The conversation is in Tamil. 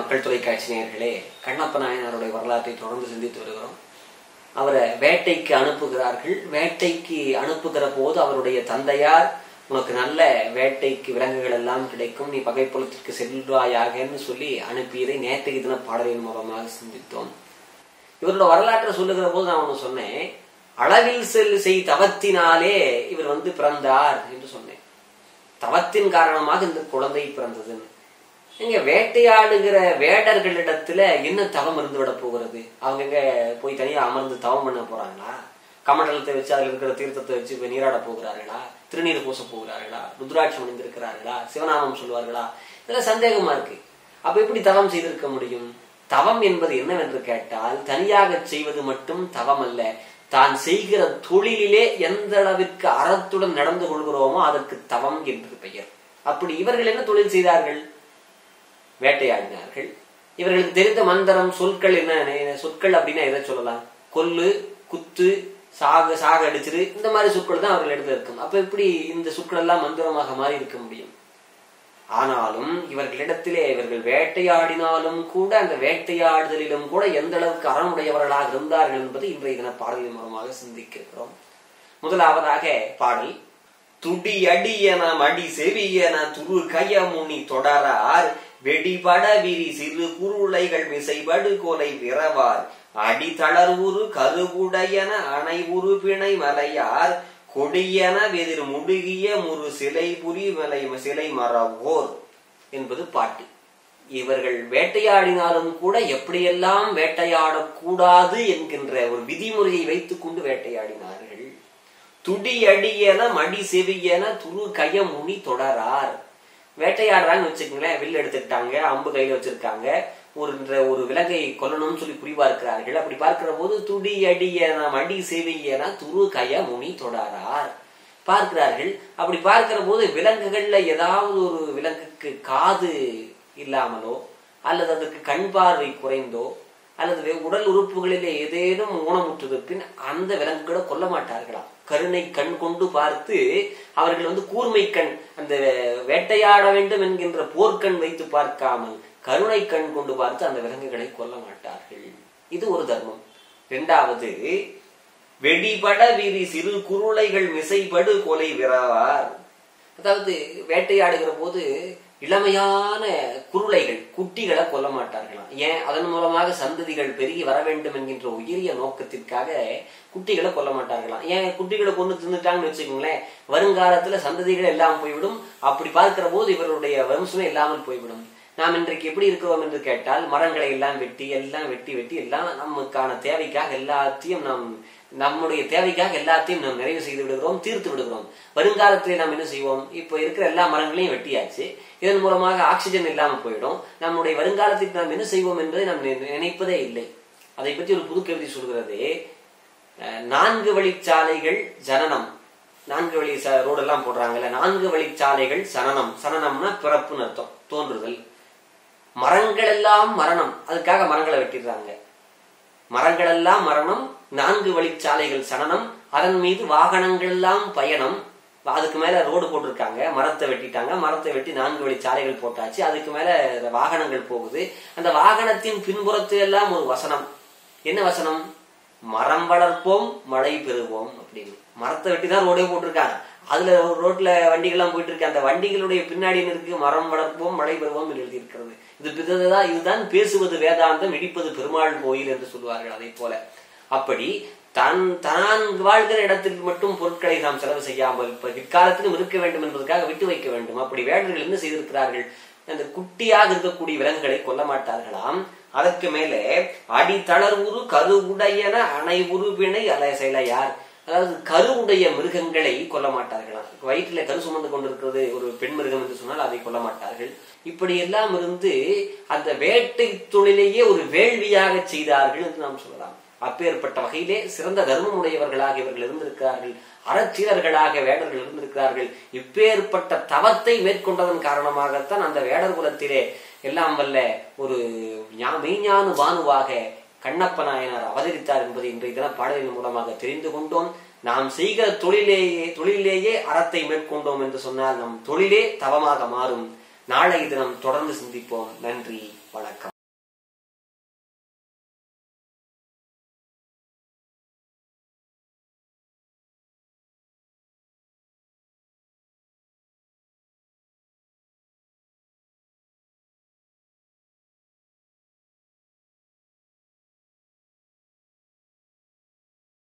மக்கள் தொலைக்காட்சி நேயர்களே கண்ணப்ப நாயனாருடைய வரலாற்றை தொடர்ந்து சிந்தித்து வருகிறோம் அவரை வேட்டைக்கு அனுப்புகிறார்கள் வேட்டைக்கு அனுப்புகிற போது அவருடைய தந்தையார் உனக்கு நல்ல வேட்டைக்கு விலங்குகள் எல்லாம் கிடைக்கும் நீ பகைப்புலத்திற்கு செல்வாயாகன்னு சொல்லி அனுப்பியதை நேற்றைக்கு தின பாடலின் மூலமாக சிந்தித்தோம் இவரோட வரலாற்றை சொல்லுகிற போது நான் ஒன்று சொன்னேன் அளவில் செல் செய் தவத்தினாலே இவர் வந்து பிறந்தார் என்று சொன்னேன் தவத்தின் காரணமாக இந்த குழந்தை பிறந்ததுன்னு இங்க வேட்டையாடுகிற வேடர்களிடத்துல என்ன தவம் இருந்து விட போகிறது அவங்க எங்க போய் தனியா அமர்ந்து தவம் பண்ண போறாங்களா கமண்டலத்தை வச்சு அதுல இருக்கிற தீர்த்தத்தை வச்சு இப்ப நீராட போகிறார்களா திருநீர் பூச போகிறார்களா ருத்ராட்சம் அணிந்திருக்கிறார்களா சிவநாமம் சொல்வார்களா இதெல்லாம் சந்தேகமா இருக்கு அப்ப எப்படி தவம் செய்திருக்க முடியும் தவம் என்பது என்னவென்று கேட்டால் தனியாக செய்வது மட்டும் தவம் அல்ல தான் செய்கிற தொழிலிலே எந்த அளவிற்கு அறத்துடன் நடந்து கொள்கிறோமோ அதற்கு தவம் என்று பெயர் அப்படி இவர்கள் என்ன தொழில் செய்தார்கள் வேட்டையாடினார்கள் இவர்களுக்கு தெரிந்த மந்திரம் சொற்கள் என்ன சொற்கள் அப்படின்னா எதை சொல்லலாம் கொல்லு குத்து சாக சாக அடிச்சிரு இந்த மாதிரி சொற்கள் தான் அவர்கள் எடுத்து இருக்கும் அப்ப எப்படி இந்த சொற்கள் எல்லாம் மந்திரமாக மாறி இருக்க முடியும் ஆனாலும் இவர்களிடத்திலே இவர்கள் வேட்டையாடினாலும் கூட அந்த வேட்டையாடுதலிலும் கூட எந்த அளவுக்கு அறமுடையவர்களாக இருந்தார்கள் என்பது இன்றைய தின பாடலின் மூலமாக சிந்திக்கிறோம் முதலாவதாக பாடல் துடி அடியன மடி செவியன துரு கயமுனி தொடரார் வெடிபட விரி சிறு குருளைகள் விசைபடு கொலை விரவார் அடி தளர்வுரு கருவுடையன அணை உரு பிணை மலையார் கொடியன வெதிர் முடுகிய முரு சிலை புரி மலை சிலை மறவோர் என்பது பாட்டு இவர்கள் வேட்டையாடினாலும் கூட எப்படியெல்லாம் வேட்டையாடக்கூடாது என்கின்ற ஒரு விதிமுறையை வைத்துக் கொண்டு வேட்டையாடினார்கள் துடி அடியன மடி செவியன துரு கைய முனி தொடரார் வேட்டையாடுறான்னு வச்சுக்கோங்களேன் வில் எடுத்துக்கிட்டாங்க அம்பு கையில வச்சிருக்காங்க ஒரு ஒரு விலங்கை கொல்லணும்னு சொல்லி குறி பார்க்கிறார்கள் அப்படி பார்க்கிற போது துடி அடியன மடி செவியன துரு கய முனி தொடரார் பார்க்கிறார்கள் அப்படி பார்க்கிற போது விலங்குகள்ல ஏதாவது ஒரு விலங்குக்கு காது இல்லாமலோ அல்லது அதற்கு கண் பார்வை குறைந்தோ அல்லது உடல் உறுப்புகளிலே ஏதேனும் ஊனமுற்றது பின் அந்த விலங்குகளை கொல்ல மாட்டார்களாம் கருணை கண் கொண்டு பார்த்து அவர்கள் வந்து கூர்மை கண் அந்த வேட்டையாட வேண்டும் என்கின்ற போர்க்கண் வைத்து பார்க்காமல் கருணை கண் கொண்டு பார்த்து அந்த விலங்குகளை கொல்ல மாட்டார்கள் இது ஒரு தர்மம் இரண்டாவது வெடிபட விரி சிறு குருளைகள் மிசைபடு கொலை விரவார் அதாவது வேட்டையாடுகிற போது இளமையான குருளைகள் குட்டிகளை கொல்ல மாட்டார்களாம் ஏன் அதன் மூலமாக சந்ததிகள் பெருகி வர வேண்டும் என்கின்ற உயரிய நோக்கத்திற்காக குட்டிகளை கொல்ல மாட்டார்களாம் ஏன் குட்டிகளை கொண்டு தின்னுட்டாங்கன்னு வச்சுக்கோங்களேன் வருங்காலத்துல சந்ததிகள் எல்லாம் போய்விடும் அப்படி பார்க்கிற போது இவருடைய வம்சமே இல்லாமல் போய்விடும் நாம் இன்றைக்கு எப்படி இருக்கிறோம் என்று கேட்டால் மரங்களை எல்லாம் வெட்டி எல்லாம் வெட்டி வெட்டி எல்லாம் நமக்கான தேவைக்காக எல்லாத்தையும் நாம் நம்முடைய தேவைக்காக எல்லாத்தையும் நாம் நிறைவு செய்து விடுகிறோம் தீர்த்து விடுகிறோம் வருங்காலத்திலே நாம் என்ன செய்வோம் இப்போ இருக்கிற எல்லா மரங்களையும் வெட்டியாச்சு இதன் மூலமாக ஆக்சிஜன் இல்லாமல் போயிடும் நம்முடைய வருங்காலத்திற்கு நாம் என்ன செய்வோம் என்பதை நாம் நினைப்பதே இல்லை அதை பற்றி ஒரு புது கவிதை சொல்கிறது நான்கு வழிச்சாலைகள் ஜனனம் நான்கு வழி ரோடெல்லாம் போடுறாங்கல்ல நான்கு வழிச்சாலைகள் சனனம் சனனம்னா பிறப்புன்னு அர்த்தம் தோன்றுதல் மரங்கள் எல்லாம் மரணம் அதுக்காக மரங்களை வெட்டிடுறாங்க மரங்கள் எல்லாம் மரணம் நான்கு வழிச்சாலைகள் சனனம் அதன் மீது வாகனங்கள் எல்லாம் பயணம் அதுக்கு மேல ரோடு போட்டிருக்காங்க மரத்தை வெட்டிட்டாங்க மரத்தை வெட்டி நான்கு வழி சாலைகள் போட்டாச்சு அதுக்கு மேல வாகனங்கள் போகுது அந்த வாகனத்தின் பின்புறத்து எல்லாம் ஒரு வசனம் என்ன வசனம் மரம் வளர்ப்போம் மழை பெறுவோம் அப்படின்னு மரத்தை வெட்டி தான் ரோடே போட்டிருக்காங்க அதுல ரோட்ல வண்டிகள்லாம் போயிட்டு இருக்கு அந்த வண்டிகளுடைய பின்னாடி இருக்கு மரம் வளர்ப்போம் மழை பெறுவோம் எழுதி இருக்கிறது இது இதுதான் பேசுவது வேதாந்தம் இடிப்பது பெருமாள் கோயில் என்று சொல்வார்கள் அதை போல அப்படி தன் தான் வாழ்கிற இடத்தில் மட்டும் பொருட்களை நாம் செலவு செய்யாமல் இப்ப பிற்காலத்திலும் இருக்க வேண்டும் என்பதற்காக விட்டு வைக்க வேண்டும் அப்படி வேடர்கள் என்ன செய்திருக்கிறார்கள் அந்த குட்டியாக இருக்கக்கூடிய விலங்குகளை கொல்ல மாட்டார்களாம் அதற்கு மேலே அடி தளர்வுரு கருவுடையன அணை உருவினை அலை செயலையார் அதாவது கருவுடைய மிருகங்களை கொல்ல மாட்டார்களாம் வயிற்றில கரு சுமந்து கொண்டிருக்கிறது ஒரு பெண் மிருகம் என்று சொன்னால் அதை கொல்ல மாட்டார்கள் இப்படி எல்லாம் இருந்து அந்த வேட்டை தொழிலையே ஒரு வேள்வியாக செய்தார்கள் என்று நாம் சொல்லலாம் அப்பேற்பட்ட வகையிலே சிறந்த தர்மம் உடையவர்களாக இவர்கள் இருந்திருக்கிறார்கள் அறச்சீரர்களாக வேடர்கள் இருந்திருக்கிறார்கள் இப்பேற்பட்ட தவத்தை மேற்கொண்டதன் காரணமாகத்தான் அந்த வேடர் குலத்திலே எல்லாம் வல்ல ஒரு மெய்ஞான பானுவாக கண்ணப்ப நாயனார் அவதரித்தார் என்பதை இன்றைய தின பாடலின் மூலமாக தெரிந்து கொண்டோம் நாம் செய்கிற தொழிலேயே தொழிலேயே அறத்தை மேற்கொண்டோம் என்று சொன்னால் நம் தொழிலே தவமாக மாறும் நாளை தினம் தொடர்ந்து சிந்திப்போம் நன்றி வணக்கம்